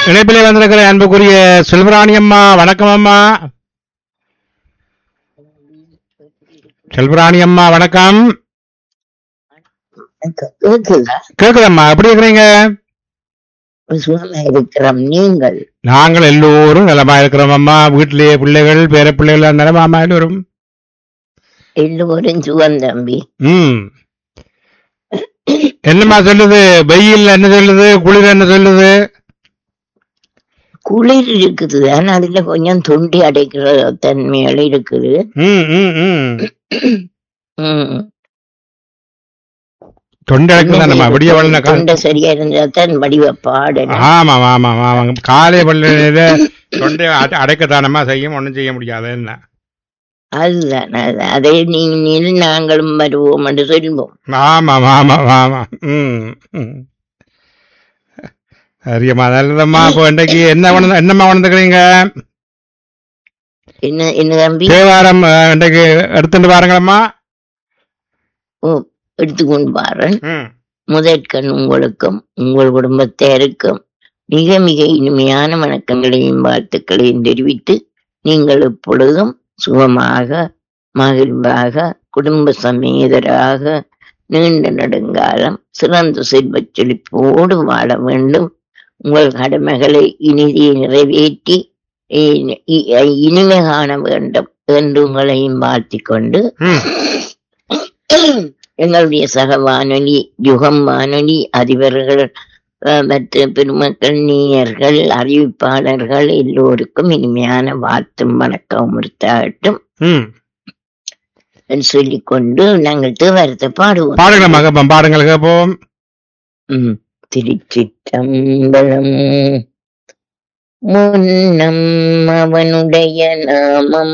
இணைப்பிலே வந்திருக்கிற அன்புக்குரிய செல்வராணி அம்மா வணக்கம் அம்மா செல்வராணி அம்மா வணக்கம் கேக்குதா கேக்குதம்மா எப்படி இருக்கிறீங்க சுகமா இருக்கிறோம் நீங்கள் நாங்கள் எல்லோரும் நலமா இருக்கிறோம் அம்மா வீட்டிலேயே பிள்ளைகள் பேர பிள்ளைகள் நலமாமா எல்லோரும் எல்லோரும் சுகம் தம்பி ம் என்னம்மா சொல்லுது வெயில் என்ன சொல்லுது குளிர் என்ன சொல்லுது குளிர் இருக்குது ஆனா அதுல கொஞ்சம் தொண்டி அடைக்கிற தன்மைகள் இருக்குது ம் ம் ம் ம். தொண்டை நம்ம விடிய வளர்ந்த கால தொண்டை சரியா இருந்தா தான் வடிவ பாடு ஆமாம் ஆமாம் ஆமாம் காலை பள்ளியில தொண்டை அடை- அடைக்கத்தானமா செய்யும் ஒண்ணும் செய்ய முடியாது என்ன அதுதான் அது- அதை நீங்கள் நாங்களும் வருவோம் என்று சொல்வோம் ஆமாம் ஆமாம் ஆமாம் ம் ம். சரியம்மா நல்லதம்மா இப்போ இன்றைக்கு என்ன உணர்ந்து என்னம்மா உணர்ந்துக்கிறீங்க என்ன என்ன தம்பி தேவாரம் அஹ், இன்றைக்கு எடுத்துட்டு பாருங்களம்மா ஓ எடுத்துக்கொண்டு பாருன் ம் முதற்கண் உங்களுக்கும் உங்கள் குடும்பத்தாருக்கும் மிக மிக இனிமையான வணக்கங்களையும் வாழ்த்துக்களையும் தெரிவித்து நீங்கள் எப்பொழுதும் சுகமாக மகிழ்வாக குடும்ப சமேதராக நீண்ட நெடுங்காலம் சிறந்த செல்வச் செழிப்போடு வாழ வேண்டும் உங்கள் கடமைகளை இனிதே நிறைவேற்றி இ- இ- இனிமை காண வேண்டும் என்று உங்களையும் வாழ்த்திக் கொண்டு ம் எங்களுடைய சக வானொலி யுகம் வானொலி அதிபர்கள் அஹ், மற்ற பெருமக்கள் நீயர்கள் அறிவிப்பாளர்கள் எல்லோருக்கும் இனிமையான வாழ்த்தும் வணக்கம் உறுத்தாகட்டும் ம் என்று சொல்லிக்கொண்டு நாங்கள் தேவாரத்தை பாடுவோம் பாடுங்களம்மா கேட்போம் பாடுங்கள் கேட்போம் ம். திருச்சிற்றம்பலம் முன்னம் அவனுடைய நாமம்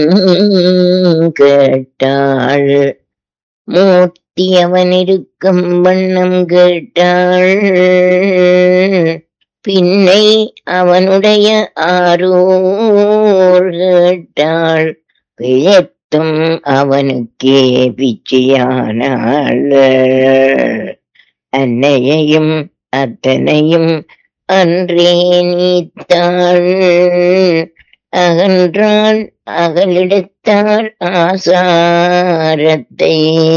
கேட்டாள் மூர்த்தி அவன் இருக்கும் வண்ணம் கேட்டாள் பின்னை அவனுடைய ஆரூர் கேட்டாள் பிழைத்தும் அவனுக்கே பிச்சையானாள் அன்னையையும் அத்தனையும் அன்றே நீத்தாள் அகன்றாள் அகலிடத்தாள் ஆசாரத்தை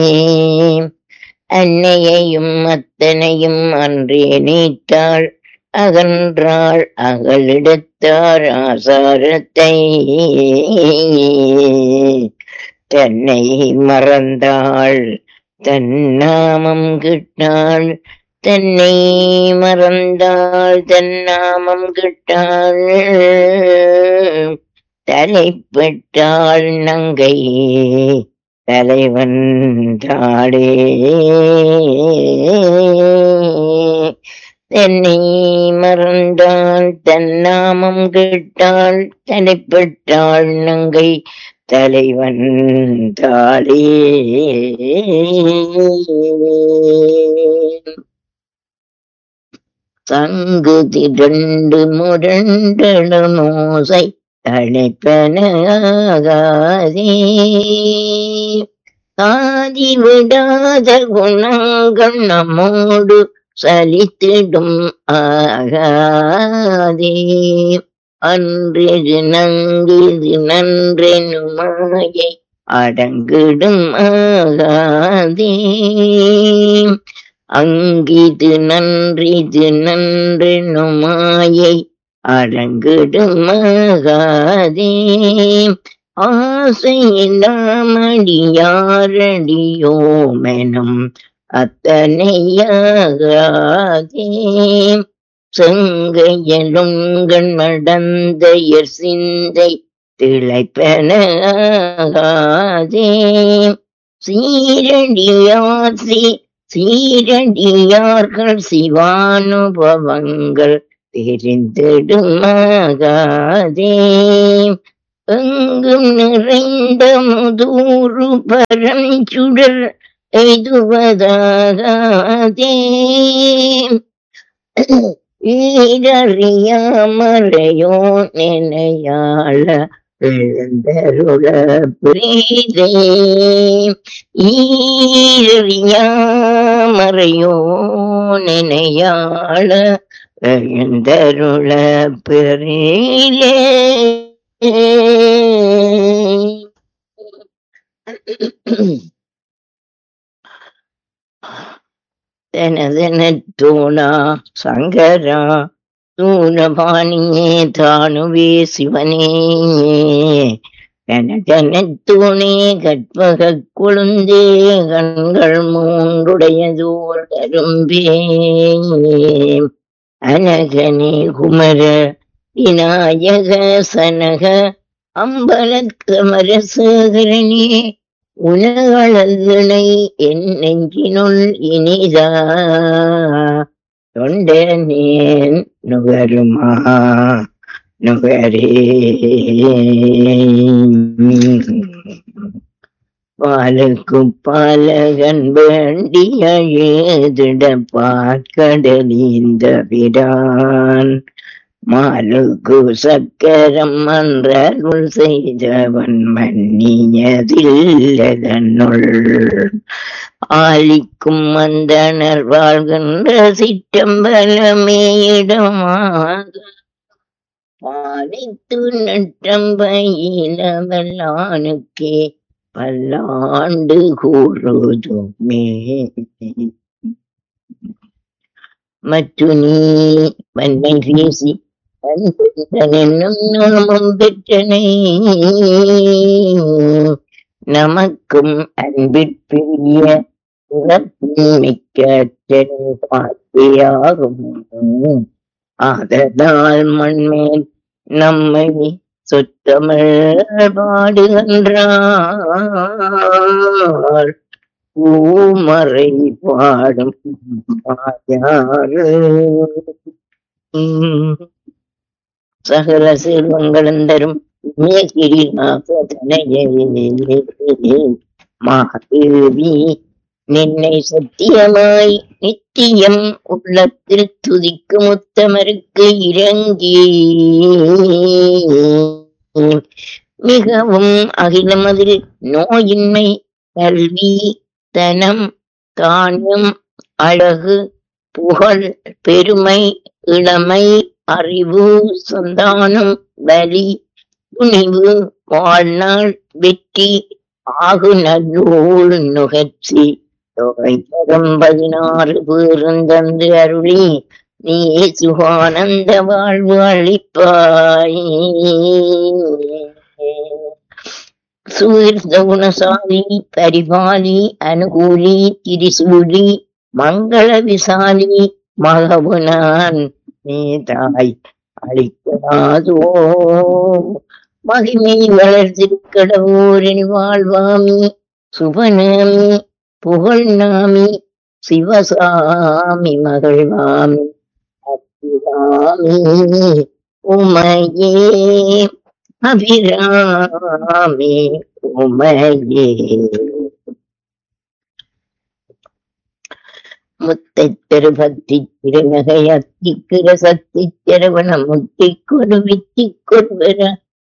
அன்னையையும் அத்தனையும் அன்றே நீத்தாள் அகன்றாள் அகலிடத்தார் ஆசாரத்தை தன்னை மறந்தாள் தன்னாமம் கிட்டாள் தன்னை மறந்தாள் தன்னாமம் கிட்டாள் தலைப்பட்டாள் நங்கை தலைவன் தாளே தன்னை மறந்தாள் தன்னாமம் கிட்டாள் தலைப்பட்டாள் நங்கை தலைவன் தாளே சங்கு திரண்டு முரண்டனோசை தலைப்பனாகாதே ஆதி விடாத குணங்கள் நம்மோடு சலித்திடும் ஆகாதே அன்றிது நங்கிது நன்றெனும் மாயை அடங்கிடும் ஆகாதே அங்கிது நன்றிது நன்றெனும் மாயை அடங்கிடுமாகாதே ஆசையில்லாமடியாரடியோமெனும் அத்தனையாகாதே செங்கையலுங்கண் நடந்தையர் சிந்தை திளைப்பனாகாதே சீரடியார் சீ சீரடியார்கள் சிவானுபவங்கள் தெரிந்திடுமாகாதே எங்கும் நிறைந்த முதூறு பரஞ்சுடர் எய்துவதாகாதே ஈரறியாமறையோ நினையாள எழுந்தருள பிரீதே ஈரறியாமறையோ நினையாள எழுந்தருள பெரிலே தனதன தோணா சங்கரா தூணபாணியே தானுவே சிவனே தனதன தூணே கற்பக கொழுந்தே கண்கள் மூன்றுடையதோர் கரும்பே அனகனே குமர விநாயக சனக அம்பலக்கமரசேகரனே உலகளல்லை என் நெஞ்சினுள் இனிதா தொண்டனேன் நுகருமா நுகரே பாலுக்கு பாலகன் வேண்டிய ஏதிட பார்க்கடலீந்த பிரான் மாலுக்கு சக்கரம் மன்றருள் செய்தவன் மன்னியதில்லதனுள் ஆலிக்கும் மந்தனர் வாழ்கின்ற சிற்றம்பலமேயிடமாக பாலித்து நட்டம்பயிலவல்லானுக்கே பல்லாண்டு கூறுதுமே மற்று நீ வன்மை பேசி என்னும் நாமம் பெற்றனை நமக்கும் அன்பிற்பிரிய மிக்க பார்த்தையாகும் ஆதலால் மண்மேல் நம்மை சொத்தமிழ் பாடுகின்றார் பூமறை பாடும் மாயாறு உம் சகல செல்வங்களும் தரும் மாதேவி நின்னை சத்தியமாய் நித்தியம் உள்ளத்தில் துதிக்கும் உத்தமருக்கு இறங்கி மிகவும் அகிலமதில் நோயின்மை கல்வி தனம் தானியம் அழகு புகழ் பெருமை இளமை அறிவு சந்தானம் பலி துணிவு வாழ்நாள் வெற்றி ஆகு நல்லூர் நுகர்ச்சி தொகை தரும் பதினாறு பேருந்தந்து அருளி நீ சுகானந்த வாழ்வு அளிப்பாய் சூர்த குணசாலி பரிபாலி அனுகூலி திரிசூலி மங்கள விசாலி மகபுனான் நீதாய் அளிக்காதோ மகிமை வளர்த்திருக்கடவோரின் வாழ்வாமி சுபநாமி புகழ் நாமி சிவசாமி மகள்வாமி அபிராமி உமையே அபிராமி உமையே முத்தை பெருபக்தி திருநகை அத்திக்கிற சக்தி திருவன முத்தி கொடு வித்தி கொள்வர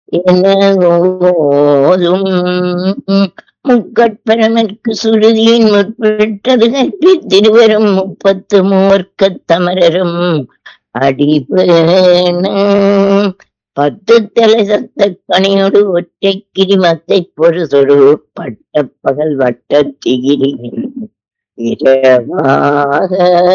எனதும் முக்கட்பரமற்கு சுருதியின் முற்பட்டது கற்பி திருவரும் முப்பத்து மூர்க்கத் தமரரும் அடிபேண பத்து தலை சத்த கணியோடு ஒற்றை கிரிமத்தை பொறுசொடு பட்ட பகல் வட்ட திகிரியின் இரவாக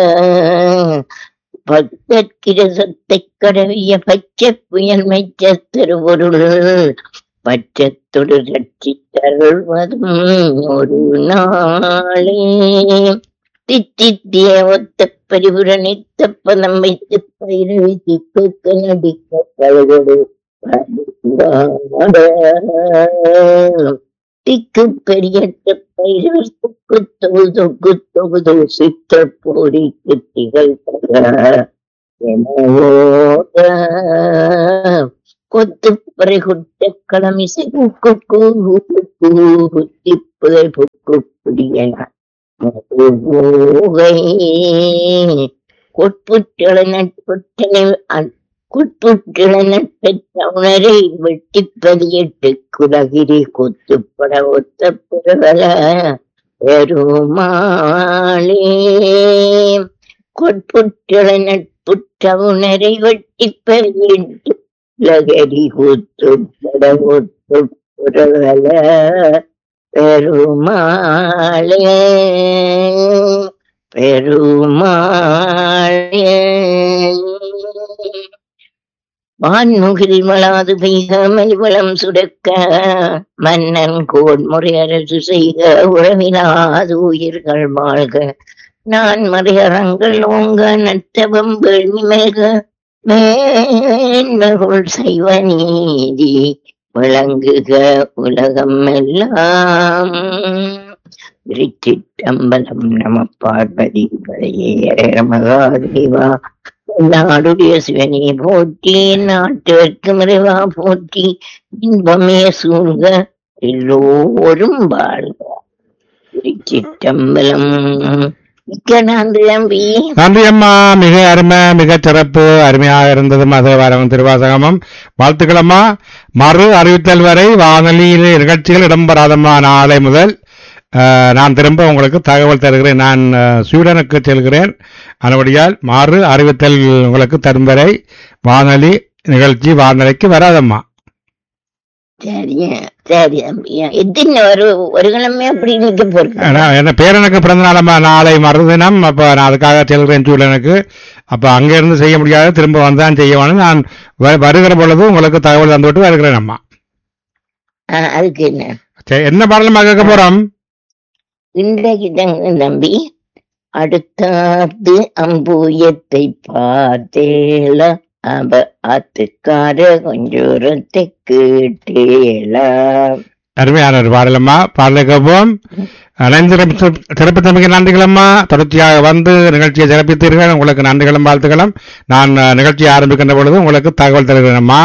பக்தற்கிரசத்தை கடவிய பச்சை புயல் மெச்ச திருவருள் பச்சத்தொடு ரட்சித்தருள்வதும் ஒரு நாளே தித்தித்திய ஒத்த பரிபுர நித்த பதம் வைத்து பயிரவி திக்க நடிக்க கழுகடு திக்கு பெரியட்ட பயிரவர் தொக்கு தொகு தொக்கு தொகுது சித்த போரிக்கு திகழ் எனவோட கொத்து பறைகுட்ட களமிசை குக்கு குத்தி புதை புக்கு புடிய மதுபோகை கொட்புற்றள நட்புற்றனை குட்புற்றள நட்பெற்ற உணரை வெட்டி பதியெட்டு குலகிரி கொத்துப்பட ஒத்த புறவல பெருமாளே கொட்புற்றள நட்ப புற்றவுணரை வெட்டி பெருகிட்டு லகரி கூத்து படமுத்து புரவல பெருமாளே பெருமாளே வான்முகில் வளாது பெய்க மலிவளம் சுடக்க மன்னன் கோன்முறை அரசு செய்க உறவிலாது உயிர்கள் வாழ்க நான் மறையறங்கள் ஓங்க நற்றவம் வேள்வி மேக மேன்மகுள் செய்வ நீதி விளங்குக உலகம் எல்லாம் திருச்சிற்றம்பலம் நம பார்வதி பதையே மகாதேவா நாடுடைய சிவனே போற்றி நாட்டிற்கு மிருவா போற்றி இன்பமே சூழ்க எல்லோரும் வாழ்க திருச்சிற்றம்பலம் மிக்க நன்றி தம்பி நன்றி அம்மா மிக அருமை மிக சிறப்பு அருமையாக இருந்தது மதவாரம் திருவாசகமும் வாழ்த்துக்கள் அம்மா மறு அறிவித்தல் வரை வானொலியில் நிகழ்ச்சிகள் இடம்பெறாதம்மா நாளை முதல் அஹ், நான் திரும்ப உங்களுக்கு தகவல் தருகிறேன் நான் அஹ், ஸ்வீடனுக்கு செல்கிறேன் அதுபடியால் மறு அறிவித்தல் உங்களுக்கு தரும் வரை வானொலி நிகழ்ச்சி வானொலிக்கு வராதம்மா சரியா சரி தம்பி எத்தனை ஒரு ஒரு கிழமை அப்படி நிக்க போறேன் நான் என்ன பேரனுக்கு பிறந்த நாளம்மா நாளை மறுதினம் அப்போ நான் அதுக்காக செல்கிறேன் சூழனுக்கு அப்போ அங்கேருந்து செய்ய முடியாது திரும்ப வந்தான் செய்ய வேணும் நான் வ- வருகிற பொழுது உங்களுக்கு தகவல் தந்துவிட்டு வருகிறேன் அம்மா அதுக்கு என்ன சரி என்ன பாடலமா கேட்க போறோம் இன்றைக்கு தங்க தம்பி அடுத்தாத்து அம்பூயத்தை பார்த்தேல அவ ஆத்துக்கார கொஞ்சோரத்தை கேட்டேலா அருமையான ஒரு பாடலம்மா பாடலை கேட்போம் அனைந்து சிறப்பு தம்பிக்கு நன்றிகளம்மா தொடர்ச்சியாக வந்து நிகழ்ச்சியை சிறப்பித்தீர்கள் உங்களுக்கு நன்றிகளும் வாழ்த்துக்களும் நான் அஹ், நிகழ்ச்சியை ஆரம்பிக்கின்ற பொழுது உங்களுக்கு தகவல் தருகிறேனம்மா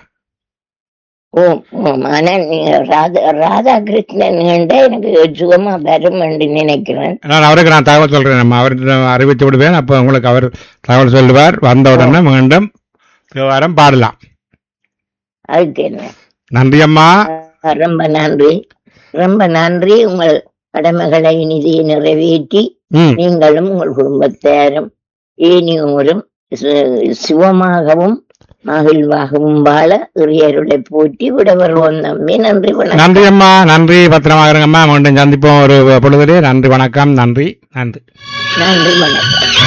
ஓம் ஓம் ஆனா நீங்க ராதா ராதாகிருஷ்ணன் கிட்ட எனக்கு சுகமா வரும் என்று நினைக்கிறேன் நான் அவருக்கு நான் தகவல் சொல்றேன் நம்ம அவர்கிட்ட அறிவித்து விடுவேன் அப்போ உங்களுக்கு அவர் தகவல் சொல்லுவார் வந்த உடனே மீண்டும் விவகாரம் பாடலாம் அதுக்கு என்ன நன்றி அம்மா அஹ் ரொம்ப நன்றி ரொம்ப நன்றி உங்கள் கடமைகளை நிதியை நிறைவேற்றி ம் நீங்களும் உங்கள் குடும்பத்தாரும் ஏனியோரும் சு- சுகமாகவும் மகிழ்வாகவும் வாழ இறையருளை போற்றி விடவருவோம் நம்பி நன்றி வணக்கம் நன்றி அம்மா நன்றி பத்திரமாக இருங்கம்மா மீண்டும் சந்திப்போம் ஒரு பொழுதுலே நன்றி வணக்கம் நன்றி நன்றி நன்றி வணக்கம்